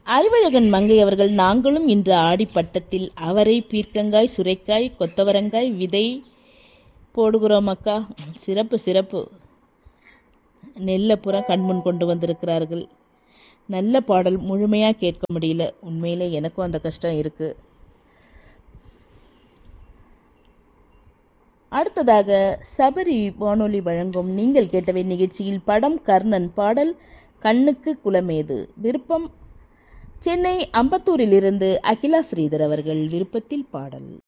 அறிவழகன் மங்கை அவர்கள் நாங்களும் இன்று ஆடிப்பட்டத்தில் அவரை பீர்க்கங்காய் சுரைக்காய் கொத்தவரங்காய் விதை போடுகிறோம் அக்கா சிறப்பு சிறப்பு நெல்லை புறா கண்முன் கொண்டு வந்திருக்கிறார்கள் நல்ல பாடல் முழுமையாக கேட்க முடியல உண்மையிலே எனக்கும் அந்த கஷ்டம் இருக்குது அடுத்ததாக சபரி வானொலி வழங்கும் நீங்கள் கேட்டவை நிகழ்ச்சியில் படம் கர்ணன் பாடல் கண்ணுக்கு குலமேது விருப்பம் சென்னை அம்பத்தூரிலிருந்து அகிலா ஸ்ரீதர் அவர்கள் விருப்பத்தில் பாடல்